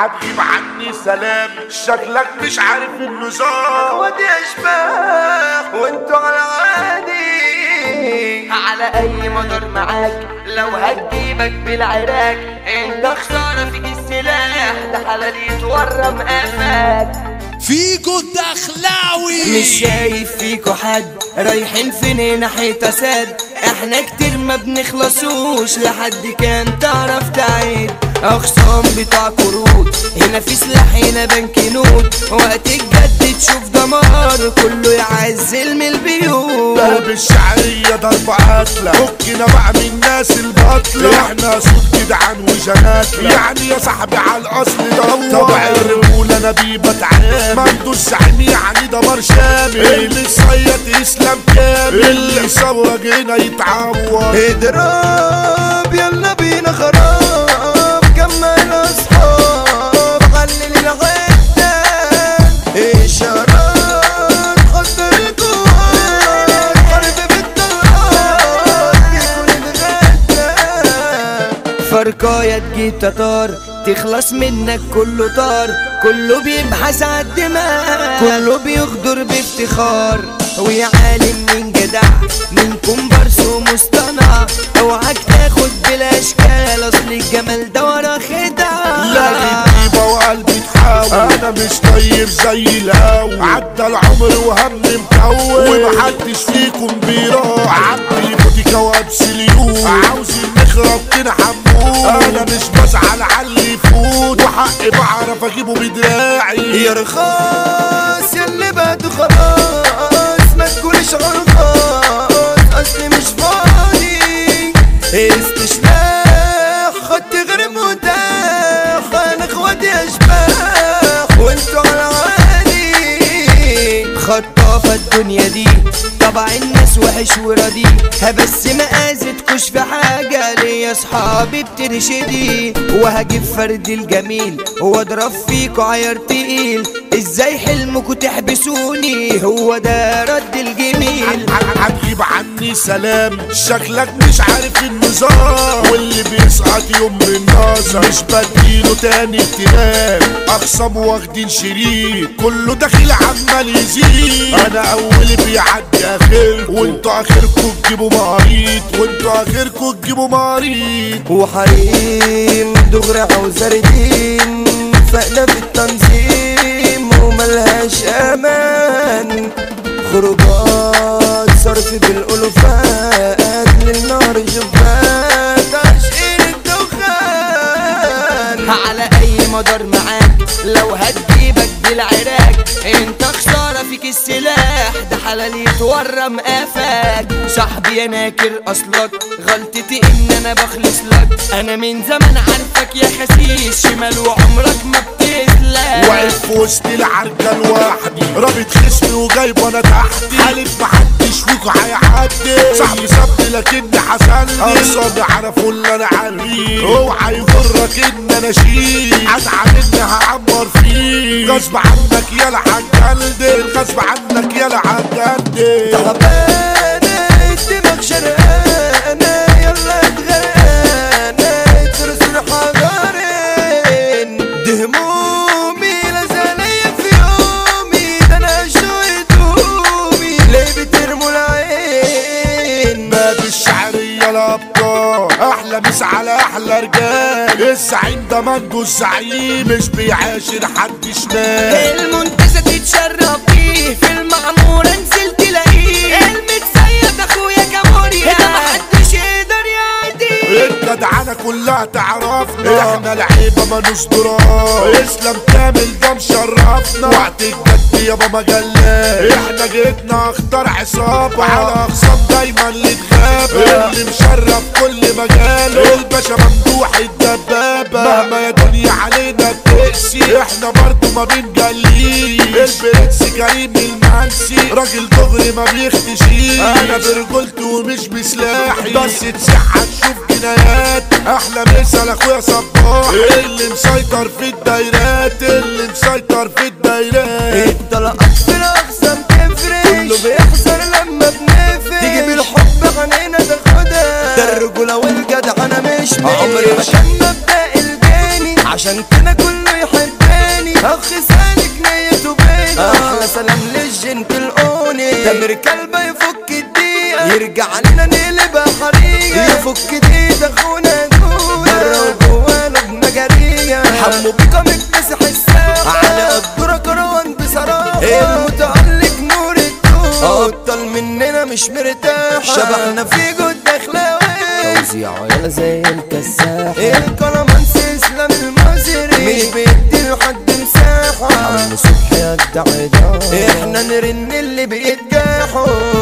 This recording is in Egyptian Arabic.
هتجيب عني سلام شكلك مش عارف النظام ودي اشباح وانتوا على عادي على اي مدار معاك لو هتجيبك بالعراك انت خسارة فيك السلاح ده حلال يتورم قفاك فيجو الدخلاوي مش شايف فيكو حد رايحين فين ناحية اسد احنا كتير ما بنخلصوش لحد كان تعرف تعيد اخصام بتاع قروض هنا في سلاح هنا بنك نوت وقت الجد تشوف دمار كله يعزل من البيوت ضرب الشعرية ضرب قتلة فكنا بقى من الناس البطلة احنا صوت جدعان وجناتلة يعني يا صاحبي على الاصل دور طبع الرجولة انا بيه بتعامل مندوش زعيم يعني دمار شامل اللي صيد اسلام كامل اللي صوج هنا يتعور اضرب يلا بينا خراب كمل اصحاب خلي الغدا اشارات خطر الكون حرب بالدولار بيكون اتغدى فرقاية تجيب تتار تخلص منك كله طار كله بيبحث على الدماء كله بيغدر بافتخار ويا عالم من جدع من كومبارس ومصطنع اوعك تاخد بالاشكال اصل الجمال ده ورا خدع لا غيبة وقلبي تحاول انا مش طيب زي الاول عدى العمر وهم مكون ومحدش فيكم بيراعي عبي بوديكا وابسليون عاوزين نخرب كده حمود انا مش بزعل على اللي يفوت وحقي بعرف اجيبه بدراعي يا رخاص ياللي بعده خلاص ما تقولش رخاص اصلي مش فاضي استشلاح خدت غير متاح انا اخواتي اشباح وانتوا على عادي خطافة الدنيا دي طبع الناس وحش وردي بس ما اذيتكوش في حاجة ليا اصحابي بترشدي وهجيب فرد الجميل واضرب فيكوا عيار تقيل ازاي حلمكوا تحبسوني هو ده رد الجميل هتجيب عني سلام شكلك مش عارف النظام واللي بيسقط يوم من نظر مش بديله تاني اهتمام اقسم واخدين شريط كله داخل عمال يزيد انا اول بيعدي اخر وانتوا اخركم تجيبوا مريض وانتوا اخركم تجيبوا مريض وحريم دغري عوزردين فقنا في التنظيم وملهاش امان خروجات صرف بالالوفات للنار جبات عشقين الدخان على اي مدار معاك لو هتجيبك بالعراك انت خسارة فيك السلاح ده حلال يتورم قفاك صاحبي يا ناكر اصلك غلطتي ان انا بخلص لك انا من زمان عارفك يا خسيس شمال وعمرك ما بتسلك واقف في وسط العركة لوحدي رابط خصمي وجايب وانا تحتي حالف محدش فيكوا هيعدي صاحبي سابني لكني حسني اقصادي عرفوا اللي انا عارفين اوعى يغرك ان انا شيل ازعل اني هعمر فيه غصب عنك يالا هتجلد غصب عنك يالا هتجلد تعبانة الدماغ شرقانة يلا اتغرقانة ترسل حجرين دي همومي لازالية في يومي ده انا شوية همومي ليه بترموا العين باب الشعرية الأبطال أحلى مس على أحلى رجال الزعيم ده مندو الزعيم مش بيعاشر حد شمال المنتزه تتشرب بيه في المعمورة نزلت تلاقيه المتسيد اخويا كابوريا ده محدش يقدر يعديه الجدعنة كلها تعرفنا احنا لعيبة ما نصدرات اسلام كامل ده مشرفنا وقت الجد يابا مجلات احنا جيتنا اختار عصابة على اخصام دايما اللي اتغابة اللي مشرف كل مجال الباشا ممدوح الدبابة مهما يا دنيا علينا بتقسي احنا برضو ما بنجليش البرنس كريم المنسي راجل دغري ما بيختشيش انا برجولتي ومش بسلاحي بس تسح تشوف جنايات احلى مثال اخويا صباح اللي مسيطر في الدايرات اللي مسيطر في الدايرات الطلقات في الاقسام تفرق كله بيحصل لما بنفرق تيجي بالحب عنينا تاخدها ده الرجولة والجدع انا مش عمري ما كان مبدأ الجاني عشان كده كله يحبني اخ سالك نيته بينا احلى سلام للجنت الاوني تامر كلبه يفك الدقيقة يرجع لنا نقلبها حريقة يفك دقيقة اخونا جونا بره وجوه لبنى جرية حمو بيكا مكتسح الساحة على قدره كروان بصراحة المتعلق نور الدود ابطال مننا مش مرتاح شبحنا في جود دخلاوي توزيعه يلا زي الكساح الكلامانس اسلام المصري مش بيدي لحد مساحة عم صبحي يدعي احنا نرن اللي بيتجاحوا